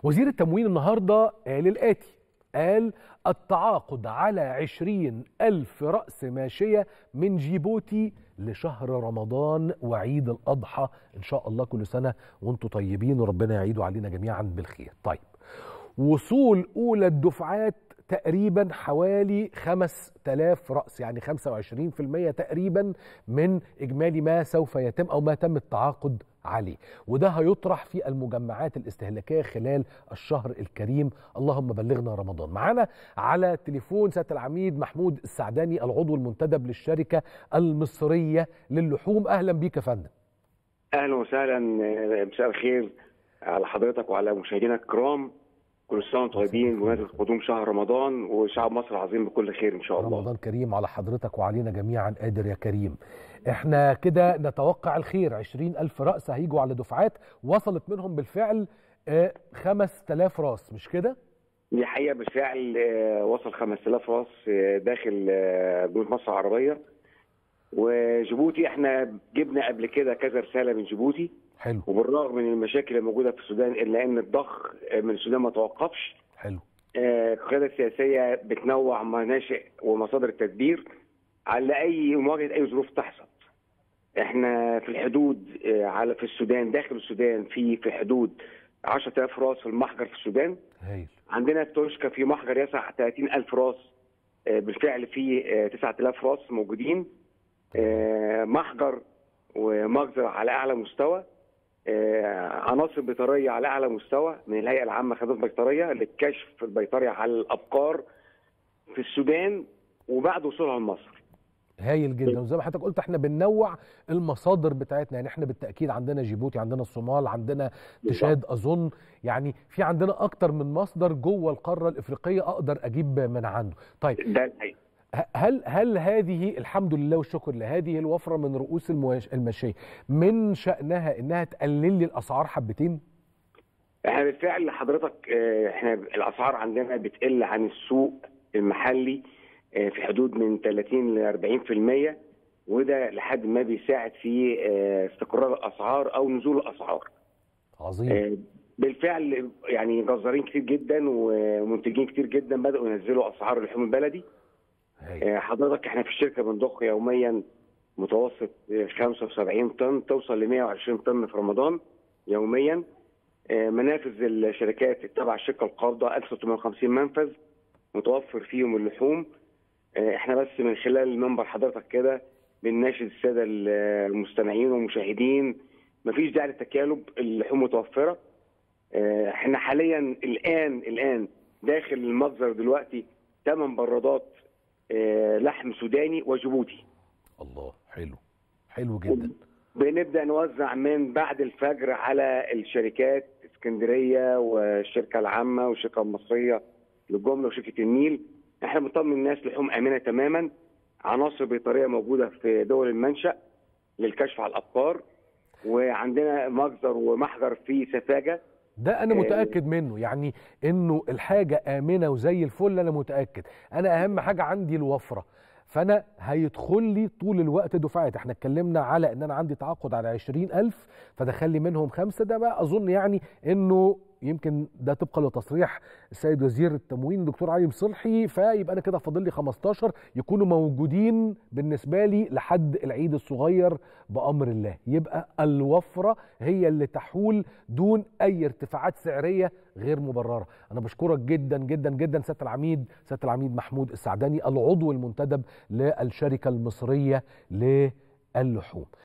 وزير التموين النهاردة قال الآتي قال التعاقد على عشرين ألف رأس ماشية من جيبوتي لشهر رمضان وعيد الأضحى إن شاء الله كل سنة وانتم طيبين وربنا يعيدوا علينا جميعا بالخير طيب وصول أولى الدفعات تقريبا حوالي 5000 رأس يعني 25% تقريبا من إجمالي ما سوف يتم أو ما تم التعاقد عليه وده هيطرح في المجمعات الاستهلاكية خلال الشهر الكريم اللهم بلغنا رمضان معانا على تليفون سيادة العميد محمود السعداني العضو المنتدب للشركة المصرية للحوم أهلا بيك يا فندم اهلا وسهلا مساء الخير على حضرتك وعلى مشاهدينا الكرام كل سنه وانتم طيبين بمناسبه قدوم شهر رمضان وشعب مصر العظيم بكل خير ان شاء الله رمضان كريم على حضرتك وعلينا جميعا قادر يا كريم احنا كده نتوقع الخير عشرين ألف رأس هيجوا على دفعات وصلت منهم بالفعل خمس تلاف راس مش كده؟ دي حقيقه بالفعل آه، وصل 5000 راس آه، داخل آه، جمهوريه مصر العربيه وجيبوتي احنا جبنا قبل كده كذا رساله من جيبوتي حلو وبالرغم من المشاكل الموجوده في السودان الا ان الضخ من السودان ما توقفش حلو آه، القياده السياسيه بتنوع مناشئ ومصادر التدبير على اي مواجهه اي ظروف تحصل. احنا في الحدود آه، على في السودان داخل السودان في في حدود 10000 راس في المحجر في السودان هايل عندنا في توشكا في محجر يسع 30000 راس آه، بالفعل في آه، 9000 راس موجودين آه، محجر ومجزر على اعلى مستوى آه، عناصر بيطريه على اعلى مستوى من الهيئه العامه لخدمات البيطريه للكشف البيطري على الابقار في السودان وبعد وصولها لمصر. هايل جدا وزي ما حضرتك قلت احنا بننوع المصادر بتاعتنا يعني احنا بالتاكيد عندنا جيبوتي عندنا الصومال عندنا تشاد اظن يعني في عندنا اكتر من مصدر جوه القاره الافريقيه اقدر اجيب من عنده طيب ده الحقيقه. ه- هل هل هذه الحمد لله والشكر لله هذه الوفره من رؤوس المواش- الماشيه من شانها انها تقلل لي الاسعار حبتين احنا بالفعل حضرتك آه، احنا الاسعار عندنا بتقل عن السوق المحلي آه، في حدود من 30 ل 40% وده لحد ما بيساعد في آه، استقرار الاسعار او نزول الاسعار. عظيم آه، بالفعل يعني جزارين كتير جدا ومنتجين كتير جدا بداوا ينزلوا اسعار اللحوم البلدي هايل آه، حضرتك احنا في الشركه بنضخ يوميا متوسط آه، 75 طن توصل ل 120 طن في رمضان يوميا آه، منافذ الشركات تبع الشركه القابضه 1650 منفذ متوفر فيهم اللحوم آه، احنا بس من خلال منبر حضرتك كده بنناشد الساده المستمعين والمشاهدين مفيش داعي للتكالب اللحوم متوفره آه، احنا حاليا الان الان داخل المجزر دلوقتي ثمان برادات آه، لحم سوداني وجيبوتي الله حلو حلو جدا بنبدا نوزع من بعد الفجر على الشركات اسكندريه والشركه العامه والشركه المصريه للجمله وشركه النيل احنا بنطمن الناس لحوم امنه تماما عناصر بيطريه موجوده في دول المنشا للكشف على الابقار وعندنا مجزر ومحجر في سفاجه ده انا آه. متاكد منه يعني انه الحاجه امنه وزي الفل انا متاكد انا اهم حاجه عندي الوفره فانا هيدخل لي طول الوقت دفعات احنا اتكلمنا على ان انا عندي تعاقد على عشرين ألف فدخل لي منهم خمسة ده بقى اظن يعني انه يمكن ده طبقا لتصريح السيد وزير التموين الدكتور علي مصلحي فيبقى انا كده فاضل لي 15 يكونوا موجودين بالنسبه لي لحد العيد الصغير بامر الله يبقى الوفره هي اللي تحول دون اي ارتفاعات سعريه غير مبرره انا بشكرك جدا جدا جدا سياده العميد سياده العميد محمود السعداني العضو المنتدب للشركه المصريه للحوم